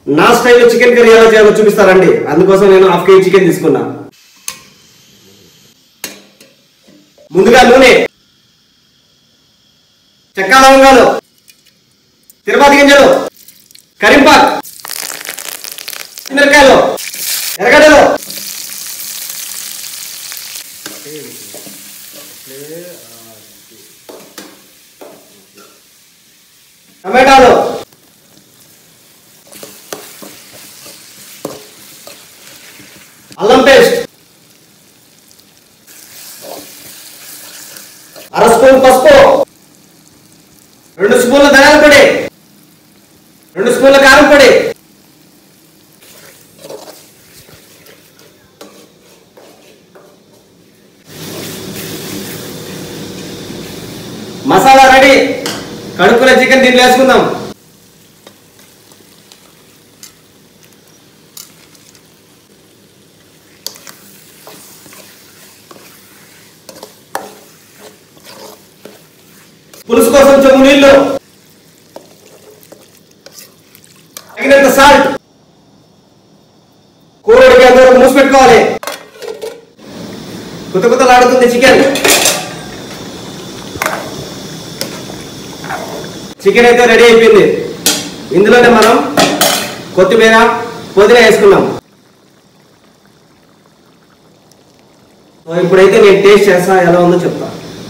నా స్టైల్లో chicken curry ఎలా చేయాలో చూపిస్తారండి అందుకోసం నేను హాఫ్ కేజీ చికెన్ తీసుకున్నా ముందుగా నూనె చెక్క లవంగాలు తిరుపతి గింజలు కరింపాక్ మిరకాయలు ఎరగడలు టమాటాలు అల్లం పేస్ట్ అర స్పూన్ పసుపు రెండు స్పూన్ల ధనియాల పొడి రెండు స్పూన్ల కారం పొడి మసాలా రెడీ కడుక్కున్న చికెన్ దీంట్లో వేసుకుందాం పులుసు కోసం చెమ్ము నీళ్లు తగినంత సాల్ట్ కూర ఉడికేంత వరకు మూసి పెట్టుకోవాలి కొత్త కొత్తలాడుతుంది చికెన్ చికెన్ అయితే రెడీ అయిపోయింది ఇందులోనే మనం కొత్తిమీర పుదీనా వేసుకున్నాం సో ఇప్పుడైతే నేను టేస్ట్ చేస్తా ఎలా ఉందో చెప్తా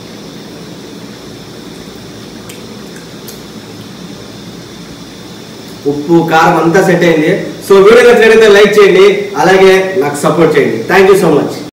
ఉప్పు కారం అంతా సెట్ అయింది సో వీడియో నచ్చినట్లయితే లైక్ చేయండి అలాగే నాకు సపోర్ట్ చేయండి థ్యాంక్ యూ సో మచ్